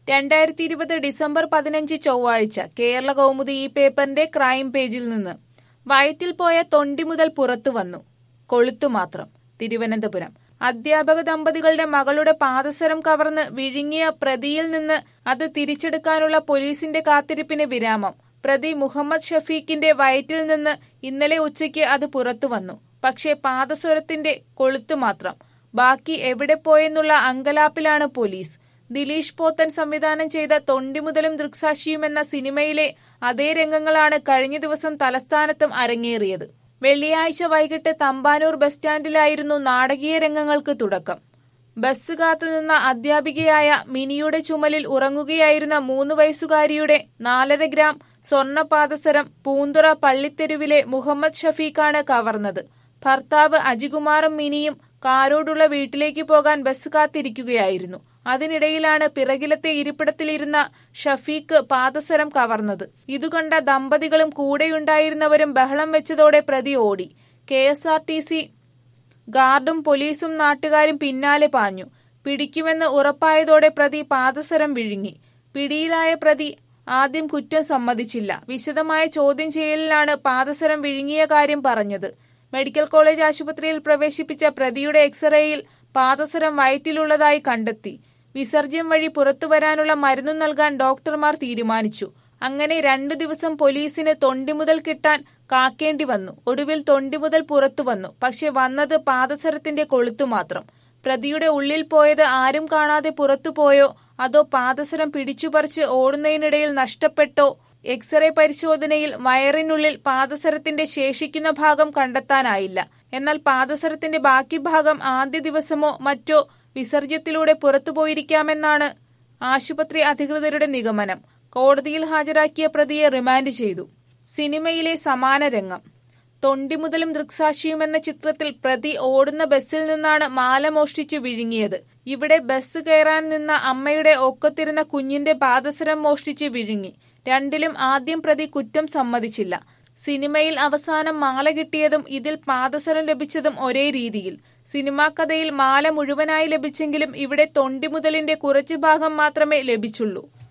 രണ്ടായിരത്തി ഇരുപത് ഡിസംബർ പതിനഞ്ച് ചൊവ്വാഴ്ച കേരള കൗമുദി ഈ പേപ്പറിന്റെ ക്രൈം പേജിൽ നിന്ന് വയറ്റിൽ പോയ തൊണ്ടി മുതൽ പുറത്തു വന്നു കൊളുത്തു മാത്രം തിരുവനന്തപുരം അധ്യാപക ദമ്പതികളുടെ മകളുടെ പാദസരം കവർന്ന് വിഴുങ്ങിയ പ്രതിയിൽ നിന്ന് അത് തിരിച്ചെടുക്കാനുള്ള പോലീസിന്റെ കാത്തിരിപ്പിന് വിരാമം പ്രതി മുഹമ്മദ് ഷഫീഖിന്റെ വയറ്റിൽ നിന്ന് ഇന്നലെ ഉച്ചയ്ക്ക് അത് പുറത്തു വന്നു പക്ഷേ പാദസ്വരത്തിന്റെ കൊളുത്തു മാത്രം ബാക്കി എവിടെ പോയെന്നുള്ള അങ്കലാപ്പിലാണ് പോലീസ് ദിലീഷ് പോത്തൻ സംവിധാനം ചെയ്ത തൊണ്ടിമുതലും ദൃക്സാക്ഷിയും എന്ന സിനിമയിലെ അതേ രംഗങ്ങളാണ് കഴിഞ്ഞ ദിവസം തലസ്ഥാനത്തും അരങ്ങേറിയത് വെള്ളിയാഴ്ച വൈകിട്ട് തമ്പാനൂർ ബസ് സ്റ്റാൻഡിലായിരുന്നു നാടകീയ രംഗങ്ങൾക്ക് തുടക്കം ബസ് കാത്തുനിന്ന അധ്യാപികയായ മിനിയുടെ ചുമലിൽ ഉറങ്ങുകയായിരുന്ന മൂന്ന് വയസ്സുകാരിയുടെ നാലര ഗ്രാം സ്വർണ്ണപാദസരം പൂന്തുറ പള്ളിത്തെരുവിലെ മുഹമ്മദ് ഷഫീഖാണ് കവർന്നത് ഭർത്താവ് അജികുമാറും മിനിയും കാരോടുള്ള വീട്ടിലേക്ക് പോകാൻ ബസ് കാത്തിരിക്കുകയായിരുന്നു അതിനിടയിലാണ് പിറകിലത്തെ ഇരിപ്പിടത്തിലിരുന്ന ഷഫീഖ് പാദസരം കവർന്നത് ഇതുകണ്ട ദമ്പതികളും കൂടെയുണ്ടായിരുന്നവരും ബഹളം വെച്ചതോടെ പ്രതി ഓടി K S R T C ഗാർഡും പോലീസും നാട്ടുകാരും പിന്നാലെ പാഞ്ഞു പിടിക്കുമെന്ന് ഉറപ്പായതോടെ പ്രതി പാദസരം വിഴുങ്ങി പിടിയിലായ പ്രതി ആദ്യം കുറ്റം സമ്മതിച്ചില്ല വിശദമായ ചോദ്യം ചെയ്യലിലാണ് പാദസരം വിഴുങ്ങിയ കാര്യം പറഞ്ഞത് മെഡിക്കൽ കോളേജ് ആശുപത്രിയിൽ പ്രവേശിപ്പിച്ച പ്രതിയുടെ എക്സ്റേയിൽ പാദസരം വയറ്റിലുള്ളതായി കണ്ടെത്തി വിസർജ്യം വഴി പുറത്തുവരാനുള്ള മരുന്ന് നൽകാൻ ഡോക്ടർമാർ തീരുമാനിച്ചു അങ്ങനെ രണ്ടു ദിവസം പോലീസിന് തൊണ്ടി മുതൽ കിട്ടാൻ കാക്കേണ്ടി വന്നു ഒടുവിൽ തൊണ്ടി മുതൽ പുറത്തു വന്നു പക്ഷെ വന്നത് പാദസരത്തിന്റെ കൊളുത്തു മാത്രം പ്രതിയുടെ ഉള്ളിൽ പോയത് ആരും കാണാതെ പുറത്തുപോയോ അതോ പാദസരം പിടിച്ചുപറിച്ച് ഓടുന്നതിനിടയിൽ നഷ്ടപ്പെട്ടോ എക്സ്റേ പരിശോധനയിൽ വയറിനുള്ളിൽ പാദസരത്തിന്റെ ശേഷിക്കുന്ന ഭാഗം കണ്ടെത്താനായില്ല എന്നാൽ പാദസരത്തിന്റെ ബാക്കി ഭാഗം ആദ്യ ദിവസമോ മറ്റോ വിസർജ്യത്തിലൂടെ പുറത്തുപോയിരിക്കാമെന്നാണ് ആശുപത്രി അധികൃതരുടെ നിഗമനം കോടതിയിൽ ഹാജരാക്കിയ പ്രതിയെ റിമാൻഡ് ചെയ്തു സിനിമയിലെ സമാന രംഗം തൊണ്ടിമുതലും ദൃക്സാക്ഷിയും എന്ന ചിത്രത്തിൽ പ്രതി ഓടുന്ന ബസ്സിൽ നിന്നാണ് മാല മോഷ്ടിച്ചു വിഴുങ്ങിയത് ഇവിടെ ബസ് കയറാൻ നിന്ന അമ്മയുടെ ഒക്കത്തിരുന്ന കുഞ്ഞിന്റെ പാദസരം മോഷ്ടിച്ച് വിഴുങ്ങി രണ്ടിലും ആദ്യം പ്രതി കുറ്റം സമ്മതിച്ചില്ല സിനിമയിൽ അവസാനം മാല കിട്ടിയതും ഇതിൽ പാദസരം ലഭിച്ചതും ഒരേ രീതിയിൽ സിനിമാ കഥയിൽ മാല മുഴുവനായി ലഭിച്ചെങ്കിലും ഇവിടെ തൊണ്ടിമുതലിന്റെ കുറച്ചു ഭാഗം മാത്രമേ ലഭിച്ചുള്ളൂ